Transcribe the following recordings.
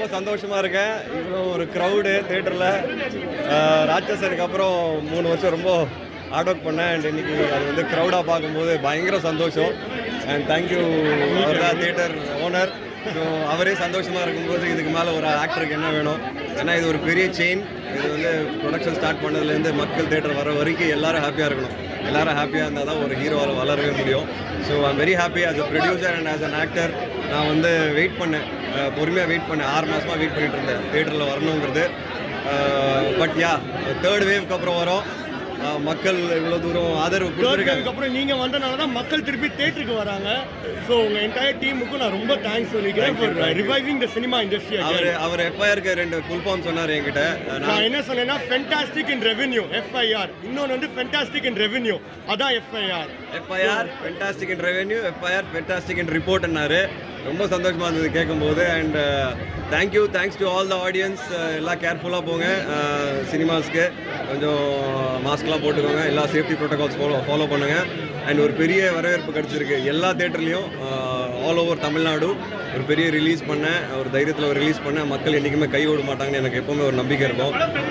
ரொம்ப சந்தோஷமா இருக்கேன் இவ்வளோ ஒரு க்ரௌடு தேட்டரில் ராட்சசனுக்கு அப்புறம் மூணு வருஷம் ரொம்ப ஹார்ட் ஒர்க் பண்ணேன் அண்ட் இன்னைக்கு அது வந்து க்ரௌடாக பார்க்கும்போது பயங்கர சந்தோஷம் அண்ட் தேங்க்யூ அவர் தான் தேட்டர் ஓனர் ஸோ அவரே சந்தோஷமாக இருக்கும்போது இதுக்கு மேலே ஒரு ஆக்டருக்கு என்ன வேணும் ஏன்னா இது ஒரு பெரிய செயின் இது வந்து ப்ரொடக்ஷன் ஸ்டார்ட் பண்ணதுலேருந்து மக்கள் தேட்டர் வர வரைக்கும் எல்லாரும் ஹாப்பியாக இருக்கணும் எல்லாரும் ஹாப்பியாக இருந்தால் தான் ஒரு ஹீரோவால் வளரவே முடியும் so I'm very happy as a producer and as an actor நான் வந்து வெயிட் பண்ணேன் பொறுமையாக வெயிட் பண்ணேன் ஆறு மாதமாக வெயிட் பண்ணிட்டு இருந்தேன் தேட்டரில் வரணுங்கிறது பட் யா தேர்ட் வேவ்க்கு அப்புறம் வரோம் அஹ், மக்கள் இவ்வளோ தூரம் ஆதரவு கொடுத்துருக்காங்க அதுக்கப்புறம் நீங்க வந்தனால தான் மக்கள் திருப்பி தேட்டருக்கு வராங்க ஸோ உங்க என்டையர் டீமுக்கும் நான் ரொம்ப தேங்க்ஸ் சொல்லிக்கிறேன் for reviving the cinema industry அவர் அவர் எஃப்ஐஆருக்கு ரெண்டு ஃபுல் ஃபார்ம் சொன்னார் என்கிட்ட நான் நான் என்ன சொன்னேன்னா ஃபென்டாஸ்டிக் இன் ரெவென்யூ எஃப்ஐஆர் இன்னொன்று வந்து ஃபென்டாஸ்டிக் இன் ரெவென்யூ அதான் FIR FIR fantastic in revenue FIR fantastic in ரிப்போர்ட்னாரு ரொம்ப சந்தோஷமாக இருந்தது கேட்கும்போது and thank you thanks to all the audience எல்லாம் கேர்ஃபுல்லாக போங்க சினிமாஸ்க்கு கொஞ்சம் மாஸ்க்லாம் போட்டுக்கோங்க எல்லா சேஃப்டி ப்ரோட்டோகால்ஸ் ஃபாலோ ஃபாலோ பண்ணுங்கள் அண்ட் ஒரு பெரிய வரவேற்பு கிடச்சிருக்கு எல்லா தேட்டர்லேயும் ஆல் ஓவர் தமிழ்நாடு ஒரு பெரிய ரிலீஸ் பண்ணேன் ஒரு தைரியத்தில் ஒரு ரிலீஸ் பண்ணேன் மக்கள் என்றைக்குமே கை விட மாட்டாங்கன்னு எனக்கு எப்போவுமே ஒரு நம்பிக்கை இருக்கும்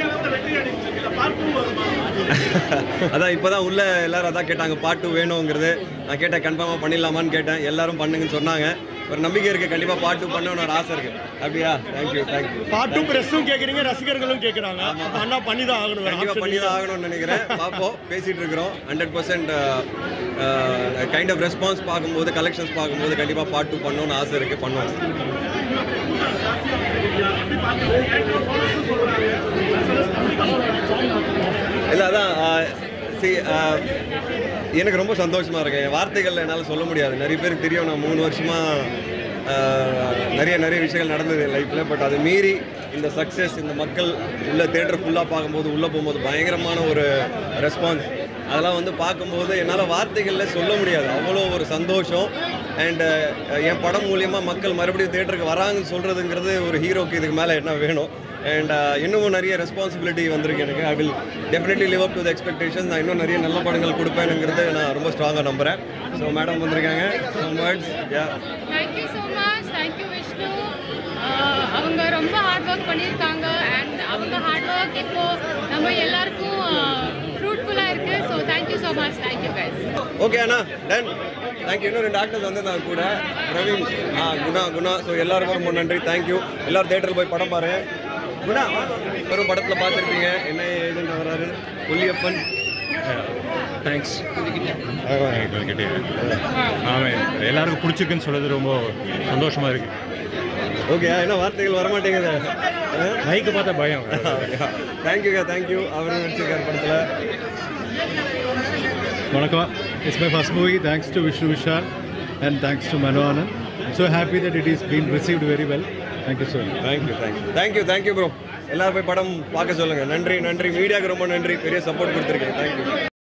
அதான் இப்போதான் உள்ள எல்லாரும் அதான் கேட்டாங்க பார்ட் டூ வேணுங்கிறது நான் கேட்டேன் கன்ஃபார்மாக பண்ணிடலாமான்னு கேட்டேன் எல்லாரும் பண்ணுங்கன்னு சொன்னாங்க ஒரு நம்பிக்கை இருக்குது கண்டிப்பாக பார்ட் டூ பண்ணணும்னு ஒரு ஆசை இருக்குது அப்படியா தேங்க்யூ தேங்க்யூ பாட்டும் பிரஸும் கேட்குறீங்க ரசிகர்களும் கேட்குறாங்க அப்போ அண்ணா பண்ணி தான் ஆகணும் வேற கண்டிப்பாக option பண்ணி இல்ல. தான் ஆகணும்னு நினைக்கிறேன் பார்ப்போம் பேசிகிட்டு இருக்கிறோம் hundred percent kind of response பார்க்கும்போது கலெக்ஷன்ஸ் பார்க்கும்போது கண்டிப்பாக பார்ட் டூ பண்ணணும்னு ஆசை இருக்குது பண்ணுவோம் இல்லை அதான் சி எனக்கு ரொம்ப சந்தோஷமாக இருக்கு என் வார்த்தைகள் என்னால் சொல்ல முடியாது நிறைய பேருக்கு தெரியும் நான் மூணு வருஷமாக நிறைய நிறைய விஷயங்கள் நடந்தது லைஃப்பில் பட் அது மீறி இந்த சக்ஸஸ் இந்த மக்கள் உள்ள தேட்டர் ஃபுல்லாக பார்க்கும்போது உள்ளே போகும்போது பயங்கரமான ஒரு ரெஸ்பான்ஸ் அதெல்லாம் வந்து பார்க்கும்போது என்னால் வார்த்தைகளில் சொல்ல முடியாது அவ்வளோ ஒரு சந்தோஷம் அண்டு என் படம் மூலியமாக மக்கள் மறுபடியும் தேட்டருக்கு வராங்கன்னு சொல்கிறதுங்கிறது ஒரு ஹீரோக்கு இதுக்கு மேலே என்ன வேணும் அண்ட் இன்னமும் நிறைய ரெஸ்பான்சிபிலிட்டி வந்திருக்கு எனக்கு I will definitely live up to the expectation நான் இன்னும் நிறைய நல்ல படங்கள் கொடுப்பேனுங்கிறது நான் ரொம்ப ஸ்ட்ராங்காக நம்புகிறேன் ஸோ மேடம் வந்திருக்காங்க some words yeah thank you so much thank you Vishnu ah அவங்க ரொம்ப ஹார்ட் ஒர்க் பண்ணியிருக்காங்க அண்ட் அவங்க ஹார்ட் ஒர்க் இப்போ நம்ம எல்லாருக்கும் ஃப்ரூட்ஃபுல்லாக இருக்குது so thank you so much thank you guys okay அண்ணா டன் தேங்க்யூ இன்னும் ரெண்டு ஆக்டர்ஸ் வந்திருந்தாங்க கூட பிரவீன் ஆ குணா குணா ஸோ எல்லாருக்கும் ரொம்ப நன்றி தேங்க்யூ எல்லாரும் தேட்டரில் போய் படம் பாருங்க குணா வரும் படத்தில் பார்த்துருப்பீங்க என்ன ஏஜென்ட் வராரு ஒல்லியப்பன் தேங்க்ஸ் ஆமாம் எல்லாருக்கும் பிடிச்சிருக்குன்னு சொல்றது ரொம்ப சந்தோஷமா இருக்கு ஓகே என்ன வார்த்தைகள் வரமாட்டேங்குது மைக்கு பார்த்தா பயம் தேங்க்யூக்கா தேங்க்யூ அவரும் நடிச்சிருக்காரு படத்தில் Vanakkam. It's my first movie. Thanks to Vishnu Vishal and thanks to Manu Anand. I'm so happy that it is being received very well. Thank you so much. Thank you thank you thank you thank you bro எல்லாரும் போய் படம் பார்க்க சொல்லுங்கள் நன்றி நன்றி மீடியாவுக்கு ரொம்ப நன்றி பெரிய சப்போர்ட் கொடுத்துருக்கீங்க தேங்க்யூ